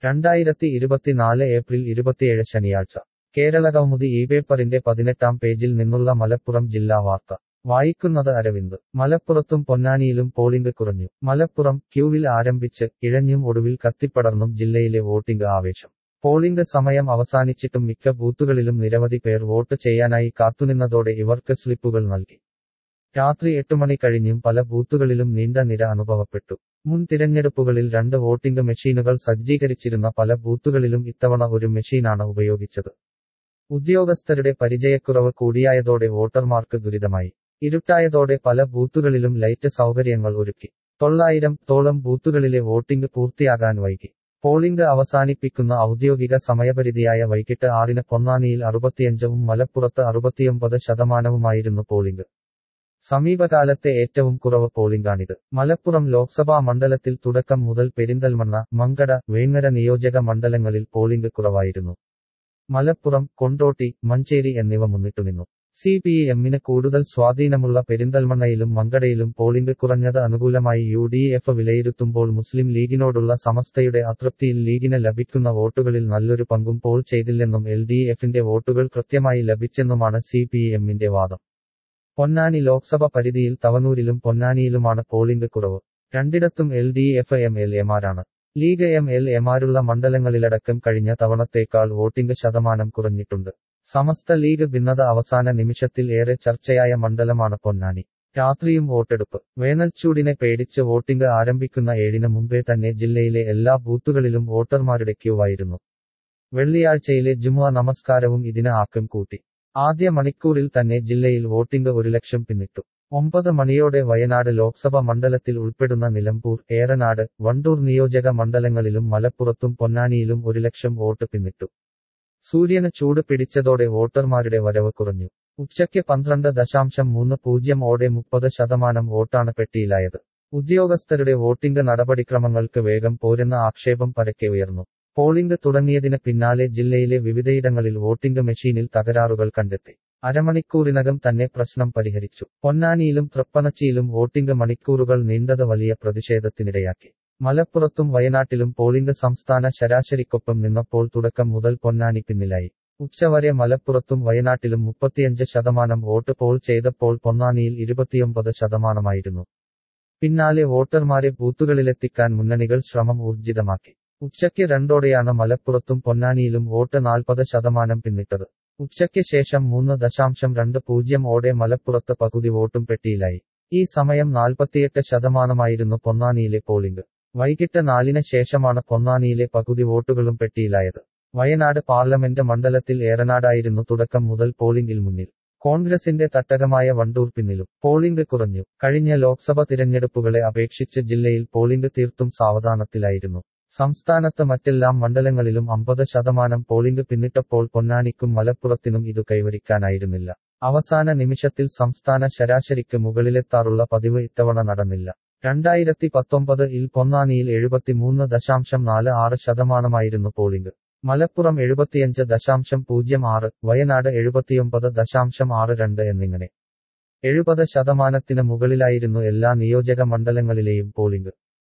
രണ്ടായിരത്തി ഇരുപത്തിനാല് ഏപ്രിൽ ഇരുപത്തിയേഴ് ശനിയാഴ്ച കേരള കൗമുദി ഈ പേപ്പറിന്റെ പതിനെട്ടാം പേജിൽ നിന്നുള്ള മലപ്പുറം ജില്ലാ വാർത്ത വായിക്കുന്നത് അരവിന്ദ് മലപ്പുറത്തും പൊന്നാനിയിലും പോളിംഗ് കുറഞ്ഞു മലപ്പുറം ക്യൂവിൽ ആരംഭിച്ച് ഇഴഞ്ഞും ഒടുവിൽ കത്തിപ്പടർന്നും ജില്ലയിലെ വോട്ടിംഗ് ആവേശം പോളിംഗ് സമയം അവസാനിച്ചിട്ടും മിക്ക ബൂത്തുകളിലും നിരവധി പേർ വോട്ട് ചെയ്യാനായി കാത്തുനിന്നതോടെ ഇവർക്ക് സ്ലിപ്പുകൾ നൽകി രാത്രി എട്ട് മണി കഴിഞ്ഞും പല ബൂത്തുകളിലും നീണ്ട നിര അനുഭവപ്പെട്ടു മുൻ തിരഞ്ഞെടുപ്പുകളിൽ രണ്ട് വോട്ടിംഗ് മെഷീനുകൾ സജ്ജീകരിച്ചിരുന്ന പല ബൂത്തുകളിലും ഇത്തവണ ഒരു മെഷീനാണ് ഉപയോഗിച്ചത് ഉദ്യോഗസ്ഥരുടെ പരിചയക്കുറവ് കൂടിയായതോടെ വോട്ടർമാർക്ക് ദുരിതമായി ഇരുട്ടായതോടെ പല ബൂത്തുകളിലും ലൈറ്റ് സൗകര്യങ്ങൾ ഒരുക്കി തൊള്ളായിരം തോളം ബൂത്തുകളിലെ വോട്ടിംഗ് പൂർത്തിയാകാൻ വൈകി പോളിംഗ് അവസാനിപ്പിക്കുന്ന ഔദ്യോഗിക സമയപരിധിയായ വൈകിട്ട് ആറിന് പൊന്നാനിയിൽ അറുപത്തിയഞ്ചവും മലപ്പുറത്ത് അറുപത്തിയൊമ്പത് ശതമാനവുമായിരുന്നു പോളിംഗ് സമീപകാലത്തെ ഏറ്റവും കുറവ് പോളിംഗാണിത് മലപ്പുറം ലോക്സഭാ മണ്ഡലത്തിൽ തുടക്കം മുതൽ പെരിന്തൽമണ്ണ മങ്കട വേങ്ങര നിയോജക മണ്ഡലങ്ങളിൽ പോളിംഗ് കുറവായിരുന്നു മലപ്പുറം കൊണ്ടോട്ടി മഞ്ചേരി എന്നിവ മുന്നിട്ടുനിന്നു സി പി എമ്മിന് കൂടുതൽ സ്വാധീനമുള്ള പെരിന്തൽമണ്ണയിലും മങ്കടയിലും പോളിംഗ് കുറഞ്ഞത് അനുകൂലമായി യു ഡി എഫ് വിലയിരുത്തുമ്പോൾ മുസ്ലിം ലീഗിനോടുള്ള സമസ്തയുടെ അതൃപ്തിയിൽ ലീഗിന് ലഭിക്കുന്ന വോട്ടുകളിൽ നല്ലൊരു പങ്കും പോൾ ചെയ്തില്ലെന്നും എൽ ഡി എഫിന്റെ വോട്ടുകൾ കൃത്യമായി ലഭിച്ചെന്നുമാണ് സി പി എമ്മിന്റെ വാദം പൊന്നാനി ലോക്സഭ പരിധിയിൽ തവനൂരിലും പൊന്നാനിയിലുമാണ് പോളിംഗ് കുറവ് രണ്ടിടത്തും L D F M L എമാരാണ് ലീഗ് എം എൽ എമാരുള്ള മണ്ഡലങ്ങളിലടക്കം കഴിഞ്ഞ തവണത്തേക്കാൾ വോട്ടിംഗ് ശതമാനം കുറഞ്ഞിട്ടുണ്ട് സമസ്ത ലീഗ് ഭിന്നത അവസാന നിമിഷത്തിൽ ഏറെ ചർച്ചയായ മണ്ഡലമാണ് പൊന്നാനി രാത്രിയും വോട്ടെടുപ്പ് വേനൽച്ചൂടിനെ പേടിച്ച് വോട്ടിംഗ് ആരംഭിക്കുന്ന ഏഴിന് മുമ്പേ തന്നെ ജില്ലയിലെ എല്ലാ ബൂത്തുകളിലും വോട്ടർമാരുടെ ക്യൂവായിരുന്നു വെള്ളിയാഴ്ചയിലെ ജുമുഅ നമസ്കാരവും ഇതിന് ആക്കം കൂട്ടി ആദ്യ മണിക്കൂറിൽ തന്നെ ജില്ലയിൽ വോട്ടിംഗ് ഒരു ലക്ഷം പിന്നിട്ടു ഒമ്പത് മണിയോടെ വയനാട് ലോക്സഭ മണ്ഡലത്തിൽ ഉൾപ്പെടുന്ന നിലമ്പൂർ ഏറനാട് വണ്ടൂർ നിയോജക മണ്ഡലങ്ങളിലും മലപ്പുറത്തും പൊന്നാനിയിലും ഒരു ലക്ഷം വോട്ട് പിന്നിട്ടു സൂര്യന് ചൂട് പിടിച്ചതോടെ വോട്ടർമാരുടെ വരവ് കുറഞ്ഞു ഉച്ചയ്ക്ക് പന്ത്രണ്ട് ദശാംശം മൂന്ന് പൂജ്യം ഓടെ മുപ്പത് ശതമാനം വോട്ടാണ് പെട്ടിയിലായത് ഉദ്യോഗസ്ഥരുടെ വോട്ടിംഗ് നടപടിക്രമങ്ങൾക്ക് വേഗം പോരെന്ന ആക്ഷേപം പരക്കെ ഉയർന്നു പോളിംഗ് തുടങ്ങിയതിന് പിന്നാലെ ജില്ലയിലെ വിവിധയിടങ്ങളിൽ വോട്ടിംഗ് മെഷീനിൽ തകരാറുകൾ കണ്ടെത്തി അരമണിക്കൂറിനകം തന്നെ പ്രശ്നം പരിഹരിച്ചു പൊന്നാനിയിലും തൃപ്പനച്ചിയിലും വോട്ടിംഗ് മണിക്കൂറുകൾ നീണ്ടത് വലിയ പ്രതിഷേധത്തിനിടയാക്കി മലപ്പുറത്തും വയനാട്ടിലും പോളിംഗ് സംസ്ഥാന ശരാശരിക്കൊപ്പം നിന്നപ്പോൾ തുടക്കം മുതൽ പൊന്നാനി പിന്നിലായി ഉച്ചവരെ മലപ്പുറത്തും വയനാട്ടിലും മുപ്പത്തിയഞ്ച് ശതമാനം വോട്ട് പോൾ ചെയ്തപ്പോൾ പൊന്നാനിയിൽ ഇരുപത്തിയൊമ്പത് ശതമാനമായിരുന്നു പിന്നാലെ വോട്ടർമാരെ ബൂത്തുകളിലെത്തിക്കാൻ മുന്നണികൾ ശ്രമം ഊർജിതമാക്കി ഉച്ചയ്ക്ക് രണ്ടോടെയാണ് മലപ്പുറത്തും പൊന്നാനിയിലും വോട്ട് നാൽപ്പത് ശതമാനം പിന്നിട്ടത് ഉച്ചയ്ക്ക് ശേഷം മൂന്ന് ദശാംശം രണ്ട് പൂജ്യം ഓടെ മലപ്പുറത്ത് പകുതി വോട്ടും പെട്ടിയിലായി ഈ സമയം നാൽപ്പത്തിയെട്ട് ശതമാനമായിരുന്നു പൊന്നാനിയിലെ പോളിംഗ് വൈകിട്ട് നാലിന് ശേഷമാണ് പൊന്നാനിയിലെ പകുതി വോട്ടുകളും പെട്ടിയിലായത് വയനാട് പാർലമെന്റ് മണ്ഡലത്തിൽ ഏറനാടായിരുന്നു തുടക്കം മുതൽ പോളിംഗിൽ മുന്നിൽ കോൺഗ്രസിന്റെ തട്ടകമായ വണ്ടൂർ പിന്നിലും പോളിംഗ് കുറഞ്ഞു കഴിഞ്ഞ ലോക്സഭ തിരഞ്ഞെടുപ്പുകളെ അപേക്ഷിച്ച് ജില്ലയിൽ പോളിംഗ് തീർത്തും സാവധാനത്തിലായിരുന്നു സംസ്ഥാനത്ത് മറ്റെല്ലാം മണ്ഡലങ്ങളിലും അമ്പത് ശതമാനം പോളിംഗ് പിന്നിട്ടപ്പോൾ പൊന്നാനിക്കും മലപ്പുറത്തിനും ഇത് കൈവരിക്കാനായിരുന്നില്ല അവസാന നിമിഷത്തിൽ സംസ്ഥാന ശരാശരിക്ക് മുകളിലെത്താറുള്ള പതിവ് ഇത്തവണ നടന്നില്ല രണ്ടായിരത്തി പത്തൊമ്പത് ഇൽ പൊന്നാനിയിൽ എഴുപത്തിമൂന്ന് ദശാംശം നാല് ആറ് ശതമാനമായിരുന്നു പോളിംഗ് മലപ്പുറം എഴുപത്തിയഞ്ച് ദശാംശം പൂജ്യം ആറ് വയനാട് എഴുപത്തിയൊമ്പത് ദശാംശം ആറ് രണ്ട് എന്നിങ്ങനെ എഴുപത് ശതമാനത്തിന് മുകളിലായിരുന്നു എല്ലാ നിയോജക മണ്ഡലങ്ങളിലെയും പോളിംഗ്